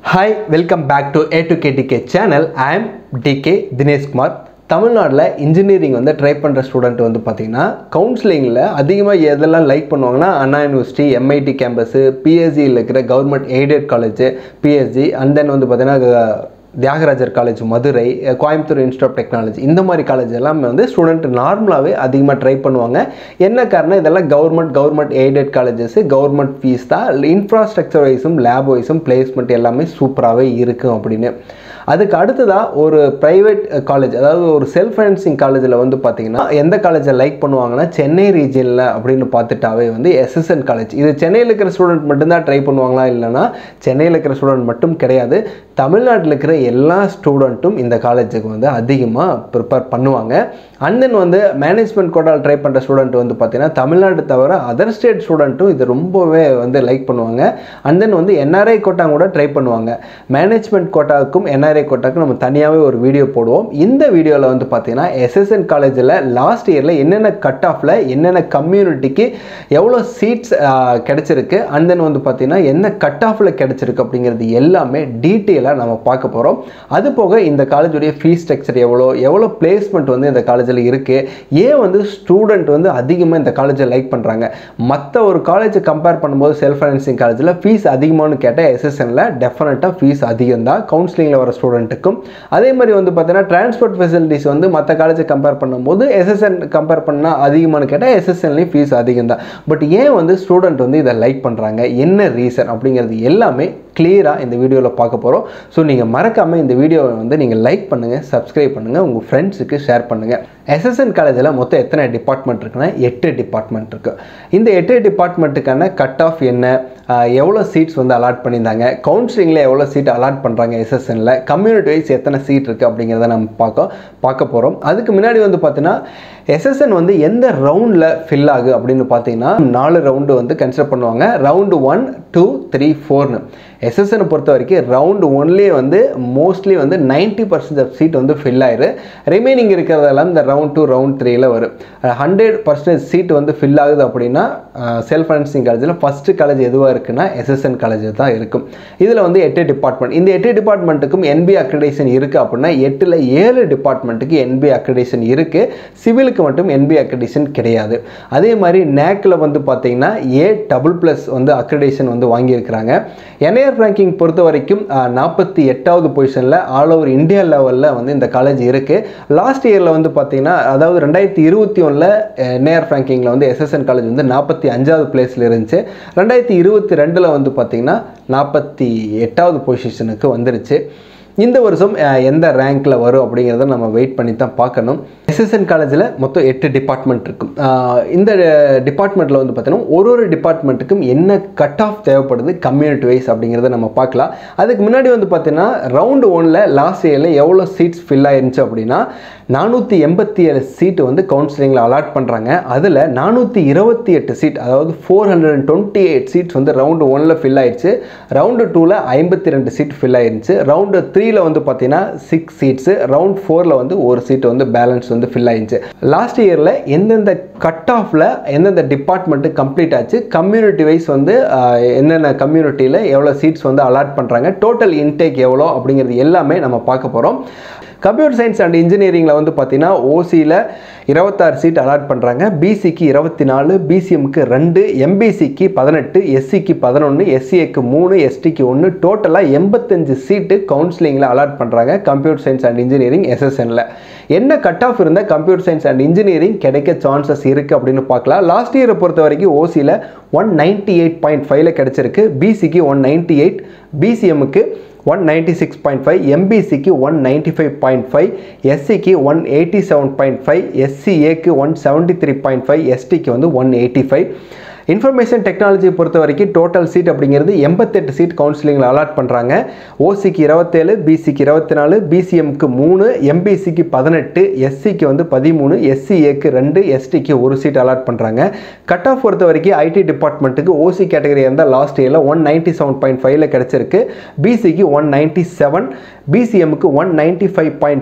hi welcome back to A to K DK channel I'm DK Dineshkumar தமிழ்நாட்டில் engineering வந்து try பண்ணுற student வந்து பார்த்திங்கன்னா கவுன்சிலிங்கில் அதிகமாக எதெல்லாம் லைக் பண்ணுவாங்கன்னா அண்ணா யூனிவர்சிட்டி எம்ஐடி கேம்பஸு பிஎஸ்சியில் இருக்கிற government aided college PSG and then வந்து பார்த்திங்கன்னா Thiagarajar college Madurai ah Coimbatore institute of technology இந்த மாதிரி காலேஜ் எல்லாமே வந்து ஸ்டூடெண்ட் நார்மலாகவே அதிகமாக ட்ரை பண்ணுவாங்க என்ன காரணம் இதெல்லாம் government government aided colleges government fees தான் இன்ஃப்ராஸ்ட்ரக்சர் வைஸும் லேப் வைஸும் பிளேஸ்மெண்ட் எல்லாமே சூப்பராகவே இருக்கும் அப்படின்னு அதுக்கு அடுத்ததாக ஒரு ப்ரைவேட் காலேஜ் அதாவது ஒரு செல்ஃப் ஃபைனான்சிங் காலேஜில் வந்து பார்த்தீங்கன்னா எந்த காலேஜை லைக் பண்ணுவாங்கன்னா சென்னை ரீஜனில் அப்படின்னு பார்த்துட்டாவே வந்து எஸ்எஸ்என் காலேஜ் இது சென்னையில் இருக்கிற ஸ்டூடெண்ட் மட்டும்தான் ட்ரை பண்ணுவாங்களா இல்லைன்னா சென்னையில் இருக்கிற ஸ்டூடெண்ட் மட்டும் கிடையாது தமிழ்நாட்டில் இருக்கிற எல்லா ஸ்டூடெண்ட்டும் இந்த காலேஜுக்கு வந்து அதிகமாக ப்ரிப்பேர் பண்ணுவாங்க அண்ட் தென் வந்து மேனேஜ்மெண்ட் கோட்டால் ட்ரை பண்ணுற ஸ்டூடெண்ட் வந்து பார்த்தீங்கன்னா தமிழ்நாடு தவிர அதர் ஸ்டேட் ஸ்டூடெண்ட்டும் இது ரொம்பவே வந்து லைக் பண்ணுவாங்க அண்ட் தென் வந்து என்ஆர்ஐ கோட்டா கூட ட்ரை பண்ணுவாங்க மேனேஜ்மெண்ட் கோட்டாவுக்கும் என்ஆர்ஐ கோட்டாவுக்கும் நம்ம தனியாகவே ஒரு வீடியோ போடுவோம் இந்த வீடியோவில் வந்து பார்த்தீங்கன்னா எஸ்எஸ்என் காலேஜில் லாஸ்ட் இயரில் என்னென்ன கட் ஆஃபில் என்னென்ன கம்யூனிட்டிக்கு எவ்வளோ சீட்ஸ் கிடைச்சிருக்கு அண்ட் தென் வந்து பார்த்தீங்கன்னா என்ன கட் ஆஃபில் கிடைச்சிருக்கு அப்படிங்கிறது எல்லாமே டீட்டெயிலாக நம்ம பார்க்க போகிறோம் அது போக இந்த காலேஜுடைய ஃபீஸ் ஸ்ட்ரக்சர் எவ்வளோ எவ்வளோ பிளேஸ்மெண்ட் வந்து இந்த காலேஜில் இருக்குது ஏன் வந்து ஸ்டூடெண்ட் வந்து அதிகமாக இந்த காலேஜை லைக் பண்ணுறாங்க மற்ற ஒரு காலேஜை கம்பேர் பண்ணும்போது செல்ஃப் ஃபைனான்சிங் காலேஜில் ஃபீஸ் அதிகமானு கேட்டால் எஸ்எஸ்எனில் டெஃபினட்டாக ஃபீஸ் அதிகம் தான் கவுன்சிலிங்கில் வர ஸ்டூடெண்ட்டுக்கும் அதே மாதிரி வந்து பார்த்தீங்கன்னா டிரான்ஸ்போர்ட் ஃபெசிலிட்டிஸ் வந்து மற்ற காலேஜை கம்பேர் பண்ணும்போது எஸ்எஸ்என் கம்பேர் பண்ணால் அதிகமானு கேட்டால் எஸ்எஸ்என்லேயும் ஃபீஸ் அதிகம் தான் பட் ஏன் வந்து ஸ்டூடெண்ட் வந்து இதை லைக் பண்ணுறாங்க என்ன ரீசன் அப்படிங்கிறது எல்லாமே கிளியராக இந்த வீடியோவில் பார்க்க போகிறோம் ஸோ நீங்கள் மறக்காமல் இந்த வீடியோவை வந்து நீங்கள் லைக் பண்ணுங்கள் சப்ஸ்கிரைப் பண்ணுங்கள் உங்கள் ஃப்ரெண்ட்ஸுக்கு ஷேர் பண்ணுங்கள் எஸ்எஸ்என் காலேஜில் மொத்தம் எத்தனை டிபார்ட்மெண்ட் இருக்குன்னா எட்டு டிபார்ட்மெண்ட் இருக்குது இந்த எட்டு டிபார்ட்மெண்ட்டுக்கான கட் ஆஃப் என்ன ஆஹ் எவ்வளோ சீட்ஸ் வந்து அலாட் பண்ணியிருந்தாங்க கவுன்சிலிங்கில் எவ்வளோ சீட் அலாட் பண்ணுறாங்க எஸ்எஸ்எனில் கம்யூனிட்டி வைஸ் எத்தனை சீட் இருக்குது அப்படிங்கிறத நம்ம பார்க்க பார்க்க போகிறோம் அதுக்கு முன்னாடி வந்து பார்த்தீங்கன்னா எஸ்எஸ்என் வந்து எந்த ரவுண்டில் ஃபில் ஆகு அப்படின்னு பார்த்தீங்கன்னா நாலு ரவுண்டு வந்து கன்சிடர் பண்ணுவாங்க ரவுண்டு ஒன் டூ த்ரீ ஃபோர்னு எஸ்எஸ்எனை பொறுத்த வரைக்கும் ரவுண்டு ஒன்லேயே வந்து மோஸ்ட்லி வந்து நைன்ட்டி பர்சன்ட் ஆஃப் சீட் வந்து ஃபில் ஆயிரு ரிமைனிங் இருக்கிறதெல்லாம் இந்த ரவுண்ட் டூ ரவுண்ட் த்ரீல வரும் ஹண்ட்ரட் பர்சன்டேஜ் சீட் வந்து ஃபில் ஆகுது அப்படின்னா செல்ஃப் ஃபைனான்சிங் காலேஜில் ஃபஸ்ட்டு காலேஜ் எதுவாக இருக்குன்னா எஸ்எஸ்என் காலேஜ் தான் இருக்கும் இதில் வந்து எட்டு டிபார்ட்மெண்ட் இந்த எட்டு டிபார்ட்மெண்ட்டுக்கும் என்பி அக்ரிடேஷன் இருக்குது அப்படின்னா எட்டில் ஏழு டிபார்ட்மெண்ட்டுக்கு என்பி அக்ரிடேஷன் இருக்குது சிவிலுக்கு மட்டும் என்பி அக்ரிடேஷன் கிடையாது அதே மாதிரி நேக்கில் வந்து பார்த்தீங்கன்னா ஏ டபுள் ப்ளஸ் வந்து அக்ரிடேஷன் வந்து வாங்கியிருக்கிறாங்க என்ஏஆர் ரேங்கிங் பொறுத்த வரைக்கும் நாற்பத்தி எட்டாவது பொசிஷனில் ஆல் ஓவர் இந்தியா லெவலில் வந்து இந்த காலேஜ் இருக்குது லாஸ்ட் இயரில் வந்து பார்த்தீங்கன்னா அதாவது ரெண்டாயிரத்தி இருபத்தி ஒன்றில் என்ஏஆர் ரேங்கிங்கில் வந்து எஸ்எஸ்என் காலேஜ் வந்து நாற்பத்தி அஞ்சாவது பிளேஸில் இருந்துச்சு ரெண்டாயிரத்தி இருபத்தி ரெண்டில் வந்து பார்த்தீங்கன்னா நாற்பத்தி எட்டாவது பொசிஷனுக்கு வந்துருச்சு இந்த வருஷம் அஹ், எந்த ரேங்க்கில் வரும் அப்படிங்கிறத நம்ம வெயிட் பண்ணி தான் பார்க்கணும் எஸ்எஸ்என் காலேஜில் மொத்தம் எட்டு டிபார்ட்மெண்ட் இருக்கும் அஹ், இந்த டிபார்ட்மெண்ட்டில் வந்து பார்த்தீங்கன்னா ஒரு ஒரு டிபார்ட்மெண்ட்டுக்கும் என்ன கட் ஆஃப் தேவைப்படுது கம்யூனிட்டி வைஸ் அப்படிங்கிறத நம்ம பார்க்கலாம் அதுக்கு முன்னாடி வந்து பார்த்தீங்கன்னா ரவுண்டு ஒனில் லாஸ்ட் இயரில் எவ்வளோ சீட்ஸ் ஃபில் ஆயிருந்துச்சு அப்படின்னா நானூற்றி எண்பத்தி ஏழு சீட்டு வந்து கவுன்சிலிங்கில் அலாட் பண்ணுறாங்க அதில் நானூற்றி இருபத்தி எட்டு சீட் அதாவது four hundred and twenty eight seats வந்து ரவுண்டு ஒனில் ஃபில் ஆயிடுச்சு ரவுண்டு டூவில் ஐம்பத்தி ரெண்டு சீட் ஃபில் ஆயிருந்துச்சு ரவுண்டு த்ரீல வந்து பார்த்தீங்கன்னா சிக்ஸ் சீட்ஸு ரவுண்ட் ஃபோரில் வந்து ஒரு சீட் வந்து பேலன்ஸ் வந்து ஃபில் ஆயிருந்துச்சு லாஸ்ட் இயரில் எந்தெந்த கட் ஆஃபில் எந்தெந்த டிபார்ட்மெண்ட்டு கம்ப்ளீட் ஆச்சு கம்யூனிட்டி வைஸ் வந்து ஆஹ், என்னென்ன கம்யூனிட்டியில் எவ்வளோ சீட்ஸ் வந்து அலாட் பண்ணுறாங்க டோட்டல் இன்டேக் எவ்வளோ அப்படிங்கிறது எல்லாமே நம்ம பார்க்க போகிறோம் கம்ப்யூட்டர் சயின்ஸ் அண்ட் இன்ஜினியரிங்கில் வந்து பார்த்தீங்கன்னா ஓசியில் இருபத்தாறு சீட் அலாட் பண்ணுறாங்க பிசிக்கு இருபத்தி நாலு பிசிஎம்க்கு ரெண்டு எம்பிசிக்கு பதினெட்டு எஸ்சிக்கு பதினொன்று எஸ்சிஏக்கு மூணு எஸ்டிக்கு ஒன்று டோட்டலாக எண்பத்தஞ்சு சீட்டு கவுன்சிலிங்கில் அலாட் பண்ணுறாங்க கம்ப்யூட்டர் சயின்ஸ் அண்ட் இன்ஜினியரிங் எஸ்எஸ்எனில் என்ன கட் ஆஃப் இருந்தால் கம்ப்யூட்டர் சயின்ஸ் அண்ட் இன்ஜினியரிங் கிடைக்க சான்சஸ் இருக்குது அப்படின்னு பார்க்கலாம் லாஸ்ட் இயரை பொறுத்த வரைக்கும் ஓசியில் ஒன் நைன்ட்டி எயிட் பாயிண்ட் ஃபைவ்ல கிடச்சிருக்கு பிசிக்கு ஒன் நைன்ட்டி எயிட் பிசிஎம்முக்கு one ninety six point five எம்பிசிக்கு one ninety five point five எஸ்சிக்கு one eighty seven point five எஸ்சிஏக்கு one seventy three point five எஸ்டிக்கு வந்து one eighty five information technology பொறுத்த வரைக்கும் டோட்டல் சீட் அப்படிங்கிறது எண்பத்தெட்டு சீட் கவுன்சிலிங்கில் அலாட் பண்ணுறாங்க ஓசிக்கு இருபத்தேழு பிசிக்கு இருபத்தி நாலு பிசிஎம்க்கு மூணு எம்பிசிக்கு பதினெட்டு எஸ்சிக்கு வந்து பதிமூணு எஸ்சிஏக்கு ரெண்டு எஸ்டிக்கு ஒரு சீட் அலாட் பண்ணுறாங்க கட் ஆஃப் பொறுத்த வரைக்கும் ஐடி டிபார்ட்மெண்ட்டுக்கு ஓசி கேட்டகரி இருந்தால் லாஸ்ட் இயரில் ஒன் நைன்ட்டி செவன் பாயிண்ட் ஃபைவ்ல கிடச்சிருக்கு பிசிக்கு ஒன் நைன்ட்டி செவன் பிசிஎம்க்கு one ninety five point five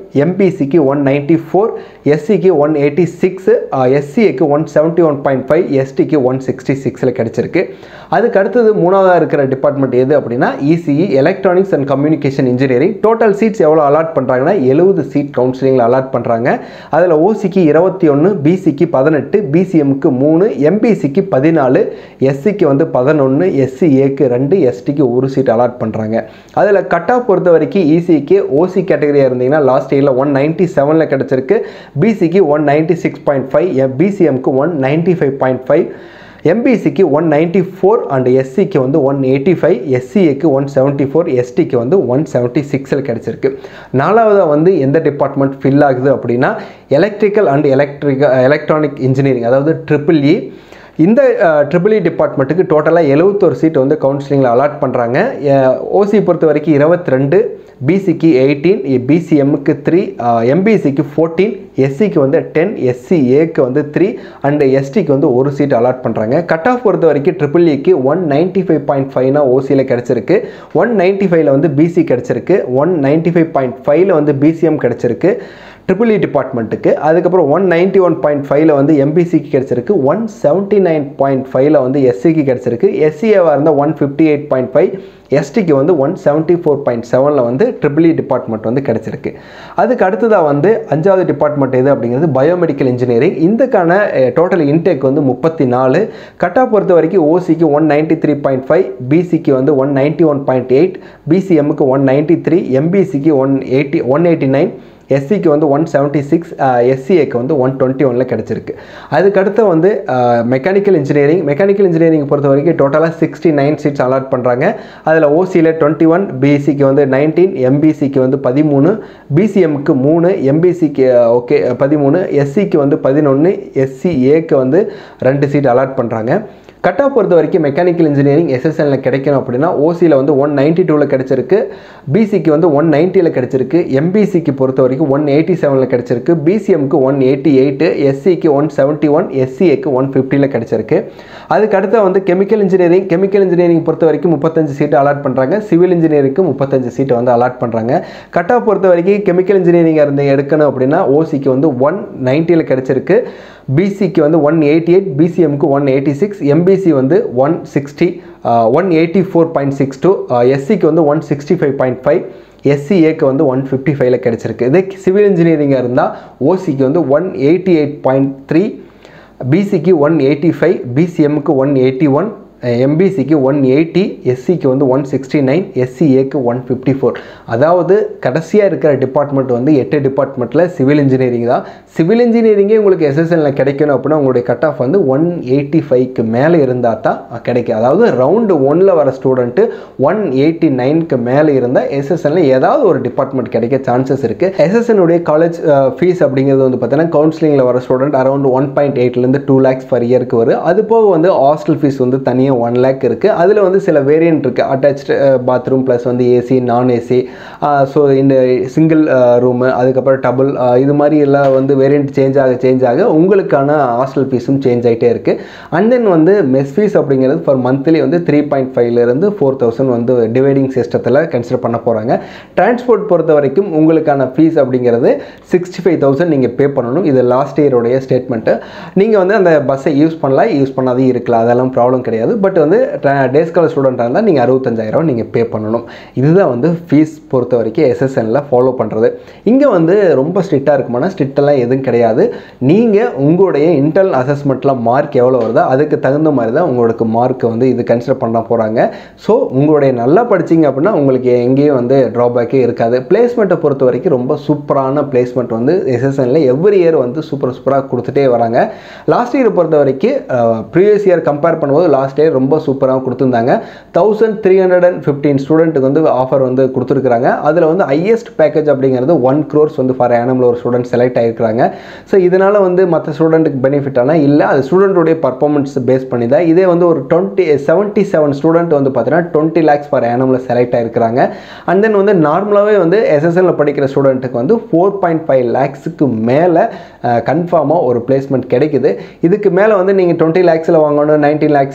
எம்பிசிக்கு ஒன் நைன்ட்டி ஃபோர் எஸ்சிக்கு ஒன் எயிட்டி சிக்ஸ் எஸ்சிஏக்கு one seventy one point five எஸ்டிக்கு ஒன் சிக்ஸ்டி சிக்ஸில் கிடச்சிருக்கு அதுக்கு அடுத்தது மூணாவதாக இருக்கிற டிபார்ட்மெண்ட் எது அப்படின்னா ECE electronics and communication engineering total seats எவ்வளோ அலாட் பண்ணுறாங்கன்னா எழுபது சீட் கவுன்சிலிங்கில் அலாட் பண்ணுறாங்க அதில் ஓசிக்கு இருபத்தி ஒன்று பிசிக்கு பதினெட்டு பிசிஎம்க்கு மூணு எம்பிசிக்கு பதினாலு எஸ்சிக்கு வந்து பதினொன்று எஸ்சிஏக்கு ரெண்டு எஸ்டிக்கு ஒரு சீட் அலாட் பண்ணுறாங்க அதில் கட் ஆஃப் பொறுத்த வரைக்கும் இசிக்கு ஓசி கேட்டகரியாக இருந்தீங்கன்னா லாஸ்ட் இயரில் ஒன் நைன்ட்டி செவனில் கிடச்சிருக்கு பிசிக்கு one ninety six point five பிசிஎம்க்கு one ninety five point five எம்பிசிக்கு ஒன் நைன்ட்டி ஃபோர் அண்ட் எஸ்சிக்கு வந்து ஒன் எயிட்டி ஃபைவ் எஸ்சிஏக்கு ஒன் செவன்ட்டி ஃபோர் எஸ்டிக்கு வந்து ஒன் செவன்ட்டி சிக்ஸில் கிடச்சிருக்கு நாலாவதாக வந்து எந்த டிபார்ட்மெண்ட் ஃபில் ஆகுது அப்படின்னா electrical and electrical electronic engineering அதாவது ட்ரிபிள் இ இந்த ட்ரிபிள் இ டிபார்ட்மெண்ட்டுக்கு டோட்டலாக எழுபத்தொரு சீட் வந்து கவுன்சிலிங்கில் அலாட் பண்ணுறாங்க ஓசி பொறுத்த வரைக்கும் இருபத்தி ரெண்டு பிசிக்கு எயிட்டீன் பிசிஎம்முக்கு த்ரீ எம்பிசிக்கு ஃபோர்டீன் எஸ்சிக்கு வந்து டென் எஸ்சிஏக்கு வந்து த்ரீ அண்ட் எஸ்டிக்கு வந்து ஒரு சீட் அலாட் பண்ணுறாங்க கட் ஆஃப் பொறுத்த வரைக்கும் ட்ரிபிள் இக்கு ஒன் நைன்ட்டி ஃபைவ் பாயிண்ட் ஃபைவ்னா ஓசியில் கிடச்சிருக்கு ஒன் நைன்ட்டி ஃபைவ்ல வந்து பிசி கிடச்சிருக்கு ஒன் நைன்ட்டி ஃபைவ் பாயிண்ட் ஃபைவ்ல வந்து பிசிஎம் கிடச்சிருக்கு ட்ரிபிள் இ டிபார்ட்மெண்ட்டுக்கு அதுக்கப்புறம் ஒன் நைன்ட்டி ஒன் பாயிண்ட் ஃபைவ்ல வந்து எம்பிசிக்கு கிடச்சிருக்கு ஒன் செவன்ட்டி நைன் பாயிண்ட் ஃபைவ்ல வந்து எஸ்சிக்கு கிடச்சிருக்கு எஸ்சிஏவாக இருந்தால் one fifty eight point five எஸ்டிக்கு வந்து ஒன் செவன்ட்டி ஃபோர் பாயிண்ட் செவனில் வந்து ட்ரிபிள் இ டிபார்ட்மெண்ட் வந்து கிடச்சிருக்கு அதுக்கு அடுத்ததாக வந்து அஞ்சாவது டிபார்ட்மெண்ட் எது அப்படிங்கிறது பயோமெடிக்கல் இன்ஜினியரிங் இதுக்கான டோட்டல் இன்டேக் வந்து முப்பத்தி நாலு கட்டா பொறுத்த வரைக்கும் ஓசிக்கு one ninety three point five பிசிக்கு வந்து one ninety one point eight பிசிஎம்முக்கு ஒன் நைன்ட்டி த்ரீ எம்பிசிக்கு one eighty one eighty nine எஸ்சிக்கு வந்து ஒன் செவன்ட்டி சிக்ஸ் எஸ்சிஏக்கு வந்து ஒன் டுவெண்ட்டி ஒனில் கிடச்சிருக்கு அதுக்கடுத்து வந்து மெக்கானிக்கல் இன்ஜினியரிங் மெக்கானிக்கல் இன்ஜினியரிங் பொறுத்த வரைக்கும் டோட்டலாக சிக்ஸ்டி நைன் சீட்ஸ் அலாட் பண்ணுறாங்க அதில் ஓசியில் டுவெண்ட்டி ஒன் பிசிக்கு வந்து நைன்டீன் எம்பிசிக்கு வந்து பதிமூணு பிசிஎம்க்கு மூணு எம்பிசிக்கு ஓகே பதிமூணு எஸ்சிக்கு வந்து பதினொன்று எஸ்சிஏக்கு வந்து ரெண்டு சீட் அலாட் பண்ணுறாங்க கட் ஆஃப் பொறுத்த வரைக்கும் மெக்கானிக்கல் இன்ஜினியரிங் எஸ்எஸ்எல்ல கிடைக்கணும் அப்படின்னா ஓசியில் வந்து ஒன் நைன்ட்டி டூவில் கிடச்சிருக்கு பிசிக்கு வந்து ஒன் நைன்ட்டியில் கிடச்சிருக்கு எம்பிசிக்கு பொறுத்த வரைக்கும் ஒன் எயிட்டி செவனில் கிடச்சிருக்கு பிசிஎம்க்கு ஒன் எயிட்டி எயிட்டு எஸ்சிக்கு ஒன் செவன்ட்டி ஒன் எஸ்சிஏக்கு ஒன் ஃபிஃப்டியில் கிடச்சிருக்கு அதுக்கு அடுத்து வந்து கெமிக்கல் இன்ஜினியரிங் கெமிக்கல் இன்ஜினியரிங் பொறுத்த வரைக்கும் முப்பத்தஞ்சு சீட்டு அலாட் பண்ணுறாங்க சிவில் இன்ஜினியரிங்க்கு முப்பத்தஞ்சு சீட்டு வந்து அலாட் பண்ணுறாங்க கட் ஆஃப் பொறுத்த வரைக்கும் கெமிக்கல் இன்ஜினியரிங் இருந்து எடுக்கணும் அப்படின்னா ஓசிக்கு வந்து ஒன் நைன்ட்டியில் கிடச்சிருக்கு பிசிக்கு வந்து ஒன் எயிட்டி எயிட் பிசிஎம்க்கு ஒன் எயிட்டி சிக்ஸ் எம்பிசி வந்து one sixty one eighty four point six two எஸ்சிக்கு வந்து one sixty five point five எஸ்சிஏக்கு வந்து ஒன் ஃபிஃப்டி ஃபைவ்ல கிடச்சிருக்கு இதே சிவில் இன்ஜினியரிங்காக இருந்தால் ஓசிக்கு வந்து one eighty eight point three பிசிக்கு ஒன் எயிட்டி ஃபைவ் பிசிஎம்க்கு ஒன் எயிட்டி ஒன் எம்பிசிக்கு ஒன் எயிட்டி எஸ்சிக்கு வந்து ஒன் சிக்ஸ்டி நைன் எஸ்சிஏக்கு ஒன் ஃபிஃப்டி ஃபோர் அதாவது கடைசியாக இருக்கிற டிபார்ட்மெண்ட் வந்து எட்டு டிபார்ட்மெண்ட்டில் சிவில் இன்ஜினியரிங் தான் சிவில் இன்ஜினியரிங்கே உங்களுக்கு எஸ்எஸ்எல்ல கிடைக்கணும் அப்படின்னா உங்களுடைய கட் ஆஃப் வந்து ஒன் எயிட்டி ஃபைவ்க்கு மேலே இருந்தால் தான் கிடைக்கும் அதாவது ரவுண்டு ஒன்னில் வர ஸ்டூடெண்ட்டு ஒன் எயிட்டி நைனுக்கு மேலே இருந்தால் எஸ்எஸ்எல்ல ஏதாவது ஒரு டிபார்ட்மெண்ட் கிடைக்க சான்சஸ் இருக்குது எஸ்எஸ்என்னுடைய காலேஜ் ஃபீஸ் அப்படிங்கிறது வந்து பார்த்தீங்கன்னா கவுன்சிலிங்கில் வர ஸ்டூடெண்ட் அரௌண்ட் ஒன் பாயிண்ட் எயிட்லேருந்து டூ லேக்ஸ் பர் இயருக்கு வரும் அது போக வந்து ஹாஸ்டல் ஃபீஸ் வந்து தனியாக ஒன் லேக் இருக்குது அதில் வந்து சில வேரியன்ட் இருக்குது அட்டாச்சு பாத்ரூம் ப்ளஸ் வந்து ஏசி நான் ஏசி ஸோ இந்த சிங்கிள் ரூமு அதுக்கப்புறம் டபுள் இது மாதிரி எல்லாம் வந்து வேரியன்ட் சேஞ்ச் ஆக சேஞ்ச் ஆக உங்களுக்கான ஹாஸ்டல் ஃபீஸும் சேஞ்ச் ஆகிட்டே இருக்குது அண்ட் தென் வந்து மெஸ் ஃபீஸ் அப்படிங்கிறது ஃபார் மந்த்லி வந்து த்ரீ பாயிண்ட் ஃபைவ்லேருந்து ஃபோர் தௌசண்ட் வந்து டிவைடிங் சிஸ்டத்தில் கன்சிடர் பண்ண போகிறாங்க டிரான்ஸ்போர்ட் பொறுத்த வரைக்கும் உங்களுக்கான ஃபீஸ் அப்படிங்கிறது சிக்ஸ்டி ஃபைவ் தௌசண்ட் நீங்கள் பே பண்ணணும் இது லாஸ்ட் இயருடைய ஸ்டேட்மெண்ட்டு நீங்கள் வந்து அந்த பஸ்ஸை யூஸ் பண்ணலாம் யூஸ் பண்ணாதே இருக்கலாம் அதெல்லாம் ப்ராப்ளம் கிடையாது பட் வந்து டே ஸ்காலர் ஸ்டூடெண்ட்டாக இருந்தால் நீங்கள் அறுபத்தஞ்சாயிரம் நீங்கள் பே பண்ணணும் இதுதான் வந்து ஃபீஸ் பொறுத்த வரைக்கும் எஸ்எஸ்என்ல ஃபாலோ பண்ணுறது இங்கே வந்து ரொம்ப ஸ்ட்ரிக்டாக இருக்குமானா ஸ்ட்ரிக்டெல்லாம் எதுவும் கிடையாது நீங்கள் உங்களுடைய இன்டர்னல் அசஸ்மெண்ட்டில் மார்க் எவ்வளோ வருதோ அதுக்கு தகுந்த மாதிரி தான் உங்களுக்கு மார்க்கை வந்து இது கன்சிடர் பண்ண போகிறாங்க ஸோ உங்களுடைய நல்லா படிச்சிங்க அப்படின்னா உங்களுக்கு எங்கேயும் வந்து ட்ராபேக்கே இருக்காது பிளேஸ்மெண்ட்டை பொறுத்த வரைக்கும் ரொம்ப சூப்பரான பிளேஸ்மெண்ட் வந்து எஸ்எஸ்என்ல எவ்ரி இயர் வந்து சூப்பர் சூப்பராக கொடுத்துட்டே வராங்க லாஸ்ட் இயர் பொறுத்த வரைக்கும் ப்ரீவியஸ் இயர் கம்பேர் பண்ணும்போது லாஸ்ட் இயர் ரொம்ப சூப்பராக கொடுத்துருந்தாங்க thousand three hundred and fifteen ஸ்டூடெண்ட்டுக்கு வந்து ஆஃபர் வந்து கொடுத்துருக்குறாங்க அதில் வந்து ஹையஸ்ட் பேக்கேஜ் அப்படிங்கிறது ஒன் க்ரோர்ஸ் வந்து ஃபார் ஆனமில் ஒரு ஸ்டூடெண்ட் செலக்ட் ஆகிருக்கிறாங்க ஸோ இதனால் வந்து மற்ற ஸ்டூடெண்ட்டுக்கு பெனிஃபிட் ஆனால் இல்லை அது ஸ்டூடெண்ட்டுடைய பர்ஃபார்மன்ஸ் பேஸ் பண்ணி தான் இதே வந்து ஒரு டுவெண்ட்டி செவன்ட்டி செவன் ஸ்டூடெண்ட் வந்து பார்த்தீங்கன்னா டுவெண்ட்டி லேக்ஸ் ஃபார் ஆனமில் செலக்ட் ஆகிருக்கிறாங்க அண்ட் தென் வந்து நார்மலாகவே வந்து எஸ்எஸ்எல்ல படிக்கிற ஸ்டூடெண்ட்டுக்கு வந்து ஃபோர் பாயிண்ட் ஃபைவ் லேக்ஸுக்கு மேலே கன்ஃபார்மாக ஒரு பிளேஸ்மெண்ட் கிடைக்குது இதுக்கு மேலே வந்து நீங்கள் டுவெண்ட்டி லேக்ஸில் வாங்கணும் நைன்டீன் லேக்ஸில் வாங்கணும்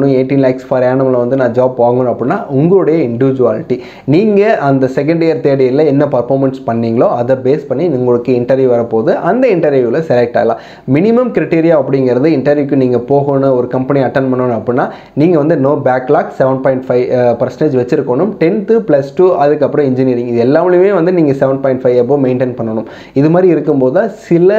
ஆகணும் எயிட்டீன் லேக்ஸ் ஃபார் ஆனமில் வந்து நான் ஜாப் வாங்கணும் அப்படின்னா உங்களுடைய இண்டிவிஜுவாலிட்டி நீங்கள் அந்த செகண்ட் இயர் தேர்ட் இயரில் என்ன பர்ஃபார்மன்ஸ் பண்ணீங்களோ அதை பேஸ் பண்ணி உங்களுக்கு இன்டர்வியூ வரப்போகுது அந்த இன்டர்வியூவில் செலக்ட் ஆகலாம் மினிமம் கிரிட்டீரியா அப்படிங்கிறது இன்டர்வியூக்கு நீங்கள் போகணும் ஒரு கம்பெனி அட்டன் பண்ணணும் அப்படின்னா நீங்கள் வந்து no backlog seven point five percentage வச்சிருக்கணும் டென்த்து ப்ளஸ் டூ அதுக்கப்புறம் இன்ஜினியரிங் இது எல்லாமே வந்து நீங்கள் seven point five above maintain பண்ணணும் இது மாதிரி இருக்கும்போது தான் சில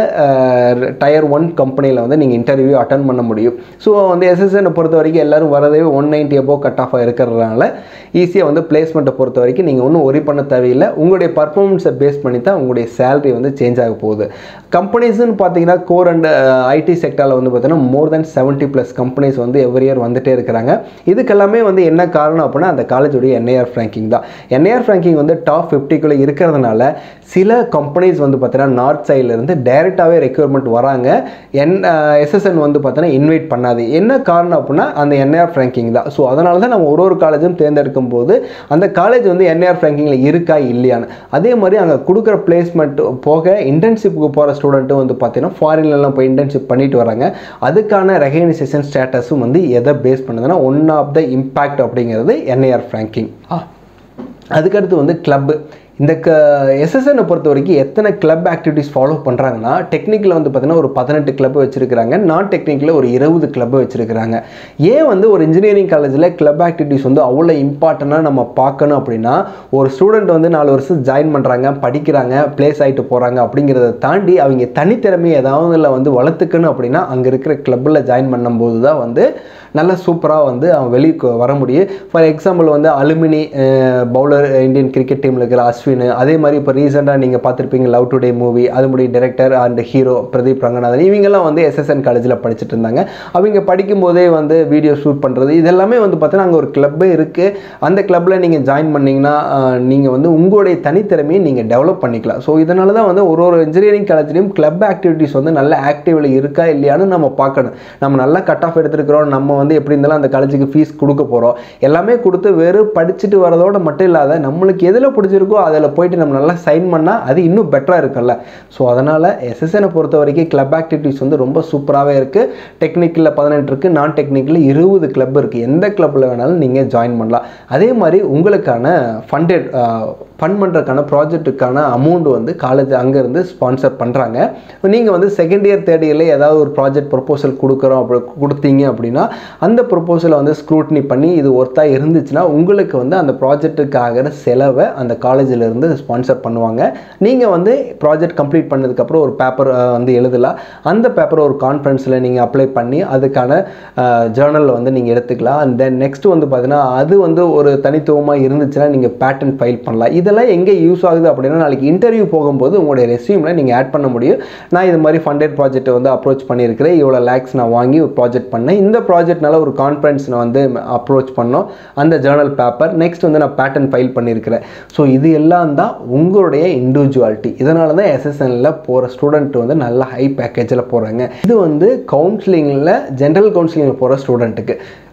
டயர் ஒன் கம்பெனியில் வந்து நீங்கள் இன்டர்வியூ அட்டன் பண்ண முடியும் ஸோ வந்து எஸ்எஸ்எனை பொறுத்த வரைக்கும் எல்லாரும் வரதே ஒன் நைன்ட்டி எபோ கட் ஆஃபாக இருக்கிறதுனால ஈஸியாக வந்து பிளேஸ்மெண்ட்டை பொறுத்த வரைக்கும் நீங்கள் ஒன்றும் ஒரி பண்ண தேவையில்லை உங்களுடைய பர்ஃபார்மன்ஸை பேஸ் பண்ணி தான் உங்களுடைய சேலரி வந்து சேஞ்ச் ஆக போகுது கம்பெனிஸ்னு பார்த்தீங்கன்னா கோர் அண்ட் ஐடி செக்டரில் வந்து பார்த்தீங்கன்னா more then seventy plus companies வந்து எவ்ரி இயர் வந்துட்டே இருக்கிறாங்க இதுக்கெல்லாமே வந்து என்ன காரணம் அப்படின்னா அந்த காலேஜுடைய என்ஐஆர் ஃப்ரேங்கிங் தான் என்ஐஆர் ஃப்ரேங்கிங் வந்து டாப் ஃபிஃப்டிக்குள்ளே இருக்கிறதுனால சில கம்பெனிஸ் வந்து பார்த்தீங்கன்னா நார்த் சைட்லேருந்து டைரெக்டாகவே ரெக்யூர்மெண்ட் வராங்க என் எஸ்எஸ்என் வந்து பார்த்தீங்கன்னா இன்வைட் பண்ணாது என்ன காரணம் அப்படின்னா அந்த என்ஐஆர் ஃப்ரேங்கிங் தான் ஸோ அதனால தான் நம்ம ஒரு ஒரு காலேஜும் தேர்ந்தெடுக்கும் போது அந்த காலேஜ் வந்து என்ஐஆர் ஃப்ரேங்கிங்கில் இருக்கா இல்லையான்னு அதே மாதிரி அங்கே கொடுக்குற பிளேஸ்மெண்ட் போக இன்டர்ன்ஷிப்புக்கு போகிற ஸ்டூடெண்ட்டும் வந்து பார்த்தீங்கன்னா ஃபாரின்லலாம் போய் இன்டர்ன்ஷிப் பண்ணிட்டு வராங்க அதுக்கான ரெகனைசேஷன் ஸ்டேட்டஸும் வந்து எதை பேஸ் பண்ணுதுன்னா ஒன் ஆஃப் த இம்பேக்ட் அப்படிங்கிறது என்ஐஆர் ஃப்ரேங்கிங் அதுக்கடுத்து வந்து கிளப்பு இந்த க எஸ்எஸ்எனை பொறுத்த வரைக்கும் எத்தனை கிளப் ஆக்டிவிட்டீஸ் ஃபாலோ பண்ணுறாங்கன்னா டெக்னிக்கில் வந்து பார்த்தீங்கன்னா ஒரு பதினெட்டு கிளப் வச்சுருக்கிறாங்க நான் டெக்னிக்கில் ஒரு இருபது கிளப் வச்சுருக்கிறாங்க ஏன் வந்து ஒரு இன்ஜினியரிங் காலேஜில் கிளப் ஆக்டிவிட்டீஸ் வந்து அவ்வளோ இம்பார்ட்டண்ட்டாக நம்ம பார்க்கணும் அப்படின்னா ஒரு ஸ்டூடெண்ட் வந்து நாலு வருஷம் ஜாயின் பண்ணுறாங்க படிக்கிறாங்க ப்ளேஸ் ஆகிட்டு போகிறாங்க அப்படிங்கிறத தாண்டி அவங்க தனித்திறமை ஏதாவது வந்து வளர்த்துக்கணும் அப்படின்னா அங்கே இருக்கிற கிளப்பில் ஜாயின் பண்ணும்போது தான் வந்து நல்ல சூப்பராக வந்து அவன் வெளியே வர முடியும் ஃபார் எக்ஸாம்பிள் வந்து அலுமினி பவுலர் இந்தியன் கிரிக்கெட் டீமில் இருக்கிற அஸ்வின் அதே மாதிரி இப்போ ரீசெண்டாக நீங்கள் பார்த்துருப்பீங்க லவ் டுடே மூவி அதனுடைய director and hero Pradeep Ranganathan இவங்கெல்லாம் வந்து எஸ்எஸ்என் காலேஜில் படிச்சுட்டு இருந்தாங்க அவங்க படிக்கும்போதே வந்து வீடியோ ஷூட் பண்ணுறது இதெல்லாமே வந்து பார்த்தீங்கன்னா அங்கே ஒரு கிளப்பே இருக்குது அந்த கிளப்பில் நீங்கள் ஜாயின் பண்ணிங்கன்னா நீங்கள் வந்து உங்களுடைய தனித்திறமையை நீங்கள் டெவலப் பண்ணிக்கலாம் ஸோ இதனால தான் வந்து ஒரு ஒரு இன்ஜினியரிங் காலேஜ்லேயும் கிளப் ஆக்டிவிட்டீஸ் வந்து நல்ல ஆக்டிவில் இருக்கா இல்லையான்னு நம்ம பார்க்கணும் நம்ம நல்லா கட் ஆஃப் எடுத்துருக்கிறோம் நம்ம வந்து எப்படி இருந்தாலும் அந்த காலேஜுக்கு ஃபீஸ் கொடுக்க போகிறோம் எல்லாமே கொடுத்து வெறும் படிச்சுட்டு வரதோட மட்டும் இல்லாத நம்மளுக்கு எதில் பிடிச்சிருக்கோ அதில் போயிட்டு நம்ம நல்லா சைன் பண்ணால் அது இன்னும் பெட்டராக இருக்கும்ல ஸோ அதனால் எஸ்எஸ்எனை பொறுத்த வரைக்கும் கிளப் ஆக்டிவிட்டீஸ் வந்து ரொம்ப சூப்பராகவே இருக்குது டெக்னிக்கலில் பதினெட்டு இருக்குது நான் டெக்னிக்கலில் இருபது கிளப் இருக்குது எந்த கிளப்பில் வேணாலும் நீங்கள் ஜாயின் பண்ணலாம் அதே மாதிரி உங்களுக்கான ஃபண்டட் ஃபண்ட் பண்ணுறதுக்கான ப்ராஜெக்ட்டுக்கான அமௌண்ட் வந்து காலேஜ் அங்கேருந்து ஸ்பான்சர் பண்ணுறாங்க நீங்கள் வந்து செகண்ட் இயர் தேர்ட் இயரில் ஏதாவது ஒரு ப்ராஜெக்ட் ப்ரொப்போசல் கொடுக்குறோம் அப்படி கொடுத்தீங்க அப்படின்னா அந்த ப்ரொப்போசலை வந்து ஸ்க்ரூட்னி பண்ணி இது ஒர்த்தாக இருந்துச்சுன்னா உங்களுக்கு வந்து அந்த ப்ராஜெக்ட்டுக்கு ஆகிற செலவை அந்த காலேஜிலேருந்து ஸ்பான்சர் பண்ணுவாங்க நீங்கள் வந்து ப்ராஜெக்ட் கம்ப்ளீட் பண்ணதுக்கப்புறம் ஒரு பேப்பர் வந்து எழுதலாம் அந்த பேப்பரை ஒரு கான்ஃபரன்ஸில் நீங்கள் அப்ளை பண்ணி அதுக்கான ஜேர்னலில் வந்து நீங்கள் எடுத்துக்கலாம் அண்ட் தென் நெக்ஸ்ட் வந்து பார்த்தீங்கன்னா அது வந்து ஒரு தனித்துவமாக இருந்துச்சுன்னா நீங்கள் பேட்டன் ஃபைல் பண்ணலாம் இதெல்லாம் எங்கே யூஸ் ஆகுது அப்படின்னா நாளைக்கு இன்டர்வியூ போகும்போது உங்களுடைய ரெஸ்யூமில் நீங்கள் ஆட் பண்ண முடியும் நான் இது மாதிரி ஃபண்டட் ப்ராஜெக்ட்டை வந்து அப்ரோச் பண்ணியிருக்கிறேன் இவ்வளோ லேக்ஸ் நான் வாங்கி ஒரு ப்ராஜெக்ட் பண்ணேன் இந்த ப்ராஜெக்ட்னால ஒரு கான்ஃபரன்ஸ் நான் வந்து அப்ரோச் பண்ணோம் அந்த ஜேர்னல் பேப்பர் நெக்ஸ்ட் வந்து நான் பேட்டன் ஃபைல் பண்ணியிருக்கிறேன் ஸோ இது எல்லாம் தான் உங்களுடைய இண்டிவிஜுவாலிட்டி இதனால தான் எஸ்எஸ்எனில் போகிற ஸ்டூடெண்ட் வந்து நல்ல ஹை பேக்கேஜில் போகிறாங்க இது வந்து கவுன்சிலிங்கில் ஜென்ரல் கவுன்சிலிங்கில் போகிற ஸ்டூடெண்ட்டுக்கு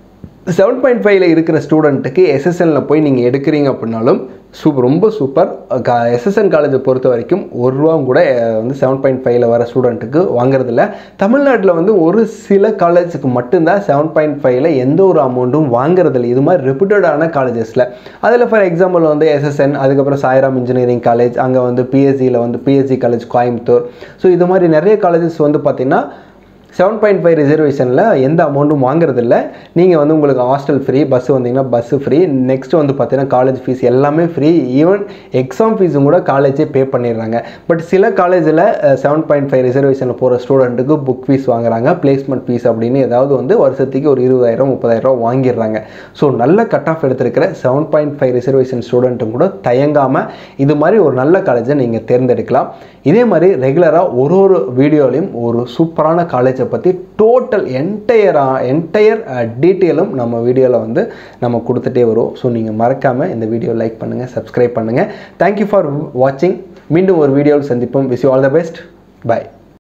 செவன் பாயிண்ட் ஃபைவ்ல இருக்கிற ஸ்டூடெண்ட்டுக்கு எஸ்எஸ்எனில் போய் நீங்கள் எடுக்கிறீங்க அப்படின்னாலும் சூப்பர் ரொம்ப சூப்பர் கா எஸ்எஸ்என் காலேஜை பொறுத்த வரைக்கும் ஒரு ரூபா கூட வந்து செவன் பாயிண்ட் ஃபைவ்ல வர ஸ்டூடெண்ட்டுக்கு வாங்குறதில்ல தமிழ்நாட்டில் வந்து ஒரு சில காலேஜுக்கு மட்டும்தான் செவன் பாயிண்ட் ஃபைவ்ல எந்த ஒரு அமௌண்ட்டும் வாங்குறதில்ல இது மாதிரி ரெப்யூட்டடான காலேஜஸில் அதில் ஃபார் எக்ஸாம்பிள் வந்து எஸ்எஸ்என் அதுக்கப்புறம் சாய்ராம் இன்ஜினியரிங் காலேஜ் அங்கே வந்து பிஎஸ்சியில் வந்து பிஎஸ்சி காலேஜ் கோயம்புத்தூர் ஸோ இது மாதிரி நிறைய காலேஜஸ் வந்து பார்த்திங்கன்னா செவன் பாயிண்ட் ஃபைவ் ரிசர்வேஷனில் எந்த அமௌண்ட்டும் வாங்குறதில்ல நீங்கள் வந்து உங்களுக்கு ஹாஸ்டல் ஃப்ரீ பஸ் வந்தீங்கன்னா பஸ்ஸு ஃப்ரீ நெக்ஸ்ட் வந்து பார்த்தீங்கன்னா காலேஜ் ஃபீஸ் எல்லாமே ஃப்ரீ ஈவன் எக்ஸாம் ஃபீஸும் கூட காலேஜே பே பண்ணிடுறாங்க பட் சில காலேஜில் செவன் பாயிண்ட் ஃபைவ் ரிசர்வேஷனில் போகிற ஸ்டூடெண்ட்டுக்கு புக் ஃபீஸ் வாங்குறாங்க பிளேஸ்மெண்ட் ஃபீஸ் அப்படின்னு ஏதாவது வந்து வருஷத்துக்கு ஒரு இருபதாயிரம் முப்பதாயிரம் வாங்கிடுறாங்க ஸோ நல்ல கட் ஆஃப் எடுத்திருக்கிற செவன் பாயிண்ட் ஃபைவ் ரிசர்வேஷன் ஸ்டூடெண்ட்டும் கூட தயங்காமல் இது மாதிரி ஒரு நல்ல காலேஜை நீங்கள் தேர்ந்தெடுக்கலாம் இதே மாதிரி ரெகுலராக ஒரு ஒரு வீடியோலையும் ஒரு சூப்பரான காலேஜை பற்றி டோட்டல் என்டையராக என்டையர் டீட்டெயிலும் நம்ம வீடியோவில் வந்து நம்ம கொடுத்துட்டே வரும் ஸோ நீங்கள் மறக்காமல் இந்த வீடியோ லைக் பண்ணுங்கள் சப்ஸ்கிரைப் பண்ணுங்கள் தேங்க்யூ ஃபார் வாட்சிங் மீண்டும் ஒரு வீடியோவில் சந்திப்போம் wish you all the best by